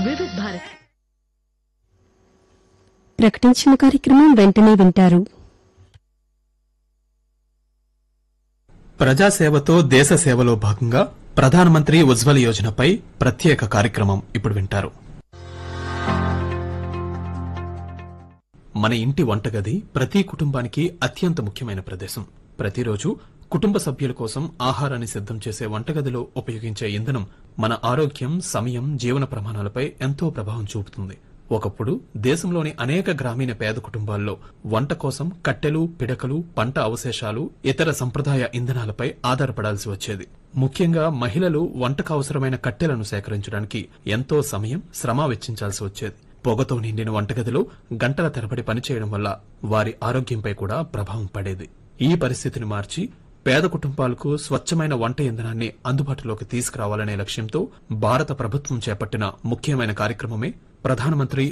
వివిధ భారతి ప్రకటించిన కార్యక్రమం వెంటనే వింటారు ప్రజాసేవతో దేశ సేవలో భాగంగా ప్రధానమంత్రి ఉజ్వల యోజనపై ప్రత్యేక కార్యక్రమం ఇప్పుడు వింటారు మన ఇంటి వంటగది ప్రతి కుటుంబానికి అత్యంత ముఖ్యమైన ప్రదేశం ప్రతిరోజు కుటుంబ సభ్యుల కోసం ఆహారాన్ని సిద్ధం చేసే వంటగదిలో ఉపయోగించే ఇంధనం మన ఆరోగ్యం సమయం జీవన ప్రమాణాలపై ఎంతో ప్రభావం చూపుతుంది ఒకప్పుడు దేశంలోని అనేక గ్రామీణ పేద కుటుంబాల్లో వంట కోసం కట్టెలు పిడకలు పంట అవశేషాలు ఇతర సంప్రదాయ ఇంధనాలపై ఆధారపడాల్సి వచ్చేది ముఖ్యంగా మహిళలు వంటకు అవసరమైన కట్టెలను సేకరించడానికి ఎంతో సమయం శ్రమ వెచ్చించాల్సి వచ్చేది పొగతో నిండిన వంటగదిలో గంటల తరబడి పనిచేయడం వల్ల వారి ఆరోగ్యంపై కూడా ప్రభావం పడేది ఈ పరిస్థితిని మార్చి పేద కుటుంబాలకు స్వచ్ఛమైన వంట ఇంధనాన్ని అందుబాటులోకి తీసుకురావాలనే లక్ష్యంతో భారత ప్రభుత్వం చేపట్టిన ముఖ్యమైన కార్యక్రమమే ప్రధానమంత్రి